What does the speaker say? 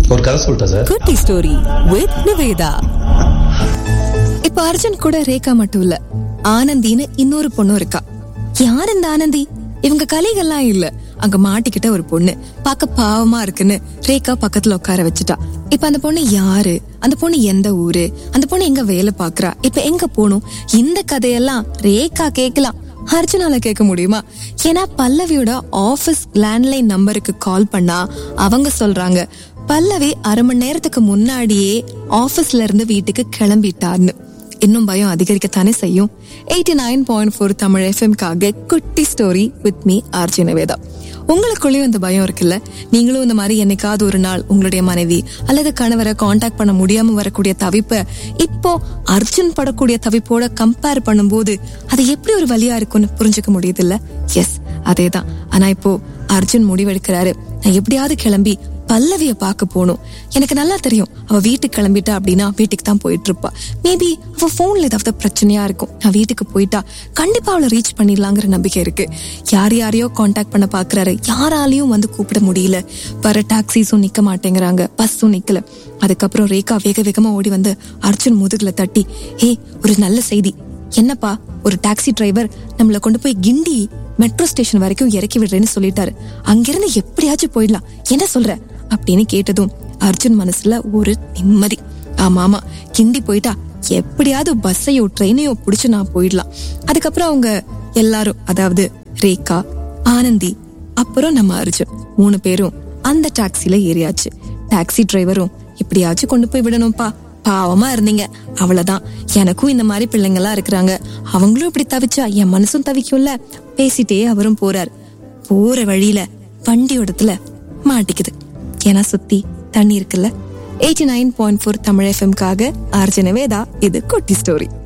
ஒரு கதை சொல்லிட்டேன் சார் குட்டி ஸ்டோரி வித் நிவேதா இப்ப அர்ஜுன் கூட ரேகா மட்டும் இல்ல ஆனந்தின்னு இன்னொரு பொண்ணும் இருக்கா யார் இந்த ஆனந்தி இவங்க கலைகள்லாம் இல்ல அங்க மாட்டிக்கிட்ட ஒரு பொண்ணு பார்க்க பாவமா இருக்குன்னு ரேகா பக்கத்துல உட்கார வச்சுட்டா இப்ப அந்த பொண்ணு யாரு அந்த பொண்ணு எந்த ஊரு அந்த பொண்ணு எங்க வேலை பாக்குறா இப்ப எங்க போகணும் இந்த கதையெல்லாம் ரேகா கேக்கலாம் அர்ஜுனால கேட்க முடியுமா ஏன்னா பல்லவியோட ஆபீஸ் லேண்ட்லைன் நம்பருக்கு கால் பண்ணா அவங்க சொல்றாங்க பல்லவி அரை மணி நேரத்துக்கு முன்னாடியே ஆபீஸ்ல இருந்து வீட்டுக்கு கிளம்பிட்டார்னு இன்னும் பயம் அதிகரிக்கத்தானே செய்யும் eighty nine point four Tamil எஃப்எம்காக குட்டி story with me RJ Nivetha உங்களுக்குள்ளேயும் இந்த பயம் இருக்குல்ல நீங்களும் இந்த மாதிரி என்னைக்காவது ஒரு நாள் உங்களுடைய மனைவி அல்லது கணவரை காண்டாக்ட் பண்ண முடியாம வரக்கூடிய தவிப்ப இப்போ அர்ஜுன் படக்கூடிய தவிப்போட கம்பேர் பண்ணும்போது அது எப்படி ஒரு வழியா இருக்கும்னு புரிஞ்சுக்க முடியுது இல்ல எஸ் அதேதான் ஆனா இப்போ அர்ஜுன் முடிவெடுக்கிறாரு நான் எப்படியாவது கிளம்பி பல்லவிய பார்க்க போகணும் எனக்கு நல்லா தெரியும் அவ வீட்டுக்கு கிளம்பிட்டா அப்படின்னா வீட்டுக்கு தான் போயிட்டு இருப்பா மேபி அவ போன்ல ஏதாவது பிரச்சனையா இருக்கும் நான் வீட்டுக்கு போயிட்டா கண்டிப்பா அவளை ரீச் பண்ணிடலாங்கிற நம்பிக்கை இருக்கு யார் யாரையோ காண்டாக்ட் பண்ண பாக்குறாரு யாராலையும் வந்து கூப்பிட முடியல வர டாக்ஸிஸும் நிக்க மாட்டேங்கிறாங்க பஸ்ஸும் நிக்கல அதுக்கப்புறம் ரேகா வேக வேகமா ஓடி வந்து அர்ஜுன் முதுகுல தட்டி ஹே ஒரு நல்ல செய்தி என்னப்பா ஒரு டாக்ஸி டிரைவர் நம்மள கொண்டு போய் கிண்டி மெட்ரோ ஸ்டேஷன் வரைக்கும் இறக்கி விடுறேன்னு சொல்லிட்டாரு அங்கிருந்து எப்படியாச்சும் போயிடலாம் என்ன சொல்ற அப்படின்னு கேட்டதும் அர்ஜுன் மனசுல ஒரு நிம்மதி ஆமா ஆமா கிண்டி போயிட்டா எப்படியாவது பஸ்ஸையோ ட்ரெயினையோ புடிச்சு நான் போயிடலாம் அதுக்கப்புறம் அவங்க எல்லாரும் அதாவது ரேகா ஆனந்தி அப்புறம் நம்ம அர்ஜுன் மூணு பேரும் அந்த டாக்ஸில ஏறியாச்சு டாக்ஸி டிரைவரும் எப்படியாச்சும் கொண்டு போய் விடணும்ப்பா பாவமா இருந்தீங்க அவ்வளவுதான் எனக்கும் இந்த மாதிரி பிள்ளைங்க எல்லாம் இருக்கிறாங்க அவங்களும் இப்படி தவிச்சா என் மனசும் தவிக்கும்ல பேசிட்டே அவரும் போறார் போற வழியில வண்டியோடத்துல மாட்டிக்குது ஏன்னா சுத்தி தண்ணி இருக்குல்ல eighty nine point four Tamil எஃப்எம்காக ஆர்ஜனவேதா இது குட்டி ஸ்டோரி